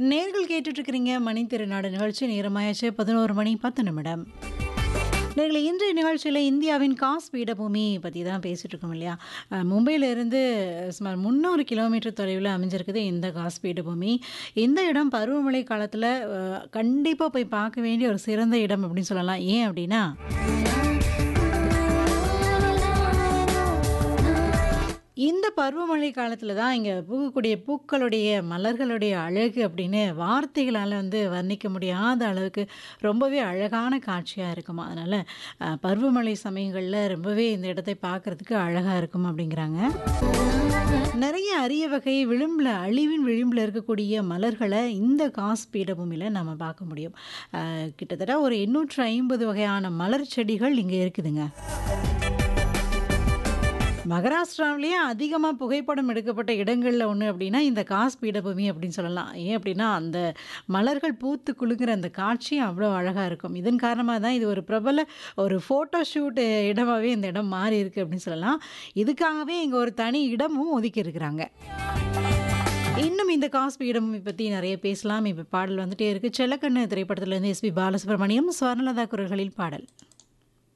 நேர்கள் கேட்டுட்டு இருக்கிறீங்க மணி திருநாடு நிகழ்ச்சி நேரமாயாச்சு பதினோரு மணி பத்து நிமிடம் நேர்களை இன்றைய நிகழ்ச்சியில் இந்தியாவின் காஸ் பீடபூமி பற்றி தான் பேசிகிட்டு இருக்கோம் இல்லையா அஹ், மும்பையிலிருந்து சுமார் முந்நூறு கிலோமீட்டர் தொலைவில் அமைஞ்சிருக்குது இந்த காஸ் பீடபூமி இந்த இடம் பருவமழை காலத்தில் கண்டிப்பாக போய் பார்க்க வேண்டிய ஒரு சிறந்த இடம் அப்படின்னு சொல்லலாம் ஏன் அப்படின்னா இந்த பருவமழை காலத்தில் தான் இங்கே பூக்கக்கூடிய பூக்களுடைய மலர்களுடைய அழகு அப்படின்னு வார்த்தைகளால் வந்து வர்ணிக்க முடியாத அளவுக்கு ரொம்பவே அழகான காட்சியாக இருக்கும் அதனால் அஹ், பருவமழை சமயங்களில் ரொம்பவே இந்த இடத்தை பார்க்குறதுக்கு அழகாக இருக்கும் அப்படிங்கிறாங்க நிறைய அரிய வகை விளிம்பில் அழிவின் விளிம்பில் இருக்கக்கூடிய மலர்களை இந்த காஸ் பீடபூமியில் நம்ம பார்க்க முடியும் அஹ், கிட்டத்தட்ட ஒரு எண்ணூற்று ஐம்பது வகையான மலர் செடிகள் இங்கே இருக்குதுங்க மகாராஷ்டிராவிலேயே அதிகமாக புகைப்படம் எடுக்கப்பட்ட இடங்களில் ஒன்று அப்படின்னா இந்த காஸ் பீடபூமி அப்படின்னு சொல்லலாம் ஏன் அப்படின்னா அந்த மலர்கள் பூத்து குலுங்குற அந்த காட்சி அவ்வளோ அழகாக இருக்கும் இதன் காரணமாக தான் இது ஒரு பிரபல ஒரு ஃபோட்டோ ஷூட் இடமாகவே இந்த இடம் மாறி இருக்கு அப்படின்னு சொல்லலாம் இதுக்காகவே இங்கே ஒரு தனி இடமும் ஒதுக்கி இருக்கிறாங்க இன்னும் இந்த காஸ் பீடபூமி பற்றி நிறைய பேசலாம் இப்போ பாடல் வந்துட்டே இருக்கு செல்லக்கண்ணு திரைப்படத்துலேருந்து எஸ்பி பாலசுப்ரமணியம் ஸ்வர்ணலதா குரல்களில் பாடல்